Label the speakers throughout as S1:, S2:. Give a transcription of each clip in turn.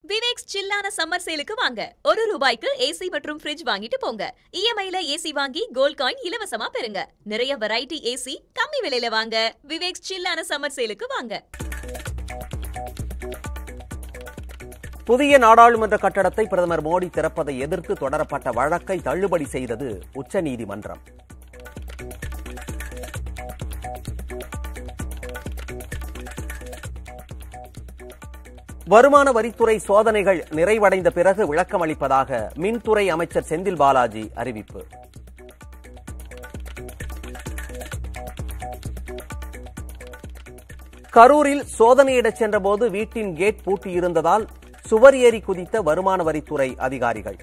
S1: Viveks சில்லான summer சேலுக்கு வாங்க ஒரு ரூபாய்க்கு ஏசி மற்றும் ஃப்ரிட்ஜ் வாங்கிட்டு போங்க இஎம்ஐல ஏசி வாங்கி கோல்ட் காயின் இலவசமா பெறுங்க நிறைய வெரைட்டி ஏசி கம்மி விலையில வாங்க விவேக்ஸ் சில்லான சம்மர் சேலுக்கு வாங்க
S2: புதிய நாடாளுமன்ற கட்டடத்தை பிரதமர் மோடி திறப்பதை எதிர்த்து தொடரப்பட்ட வழக்கை தள்ளுபடி செய்தது உச்சநீதிமன்றம் வருமான வரித்துறை சோதனைகள் நிறைவடைந்த பிறகு விளக்கமளிப்பதாக மின்துறை அமைச்சர் செந்தில் பாலாஜி அறிவிப்பு கரூரில் சோதனையிடச் சென்றபோது வீட்டின் கேட் பூட்டியிருந்ததால் சுவர் ஏறி குதித்த வருமான வரித்துறை அதிகாரிகள்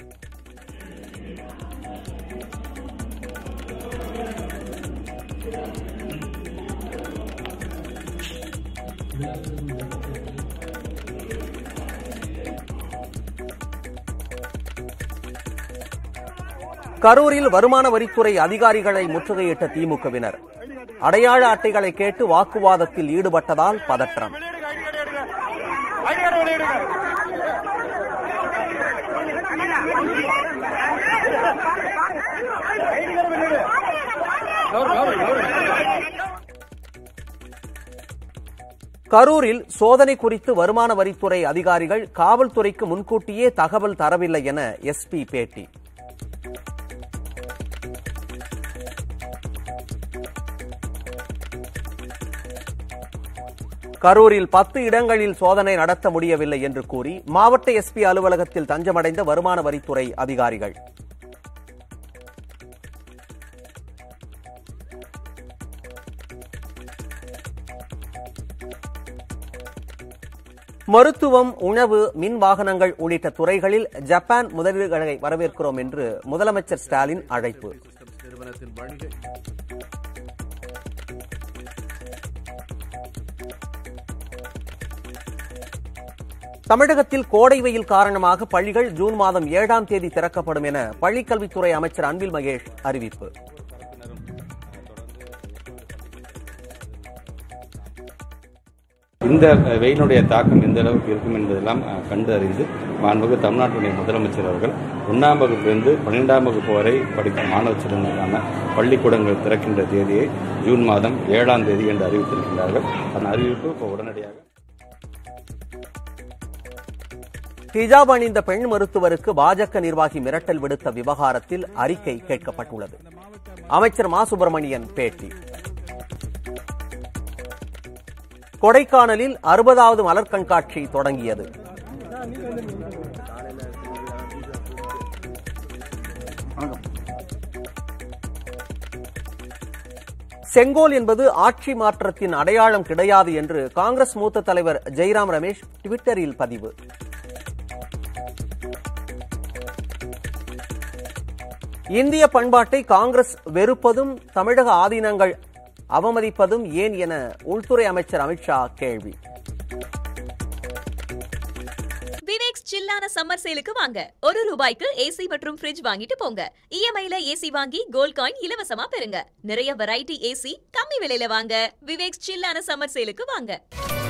S2: கரூரில் வருமான வரித்துறை அதிகாரிகளை முற்றுகையிட்ட திமுகவினர் அடையாள அட்டைகளை கேட்டு வாக்குவாதத்தில் ஈடுபட்டதால் பதற்றம் கரூரில் சோதனை குறித்து வருமான வரித்துறை அதிகாரிகள் காவல்துறைக்கு முன்கூட்டியே தகவல் தரவில்லை என எஸ்பி பேட்டி கரூரில் பத்து இடங்களில் சோதனை நடத்த முடியவில்லை என்று கூறி மாவட்ட எஸ்பி அலுவலகத்தில் தஞ்சமடைந்த வருமான வரித்துறை அதிகாரிகள் மருத்துவம் உணவு மின் வாகனங்கள் உள்ளிட்ட துறைகளில் ஜப்பான் முதலீடுகளை வரவேற்கிறோம் என்று முதலமைச்சர் ஸ்டாலின் அழைப்பு
S3: நிறுவனத்தின் வணிக
S2: தமிழகத்தில் கோடை வெயில் காரணமாக பள்ளிகள் ஜூன் மாதம் ஏழாம் தேதி திறக்கப்படும் என பள்ளிக்கல்வித்துறை அமைச்சர் அன்பில் மகேஷ் அறிவிப்பு
S4: இந்த அஹ், வெயிலுடைய தாக்கம் எந்த அளவுக்கு இருக்கும் என்பதெல்லாம் அஹ், கண்டு அறிந்து மாண்புமிகு தமிழ்நாட்டுடைய முதலமைச்சர் அவர்கள் ஒன்றாம் வகுப்பிலிருந்து பன்னிரெண்டாம் வகுப்பு வரை படிக்கும் மாணவ செல்வங்களுக்கான பள்ளிக்கூடங்கள் திறக்கின்ற தேதியை ஜூன் மாதம் ஏழாம் தேதி என்று அறிவித்திருக்கிறார்கள் அந்த அறிவிப்பு இப்போ உடனடியாக
S2: ஹிஜாப் அணிந்த பெண் மருத்துவருக்கு பாஜக நிர்வாகி மிரட்டல் விடுத்த விவகாரத்தில் அறிக்கை கேட்கப்பட்டுள்ளது அமைச்சர் மா சுப்பிரமணியன் பேட்டி கொடைக்கானலில் அறுபதாவது மலர் கண்காட்சி தொடங்கியது செங்கோல் என்பது ஆட்சி மாற்றத்தின் அடையாளம் கிடையாது என்று காங்கிரஸ் மூத்த தலைவர் ஜெய்ராம் ரமேஷ் ட்விட்டரில் பதிவு இந்திய பண்பாட்டை காங்கிரஸ் வெறுப்பதும் தமிழக ஆதீனங்கள் அவமதிப்பதும் ஏன் என உள்துறை அமைச்சர் அமித்ஷா கேள்வி
S1: விவேக்ஸ் சில்லான சம்மர் சேலுக்கு வாங்க ஒரு ரூபாய்க்கு ஏசி மற்றும் ஃப்ரிட்ஜ் வாங்கிட்டு போங்க இஎம்ஐல ஏசி வாங்கி கோல்ட் காயின் இலவசமா பெறுங்க நிறைய வெரைட்டி ஏசி கம்மி விலையில வாங்க விவேக்ஸ் சில்லான சம்மர் சேலுக்கு வாங்க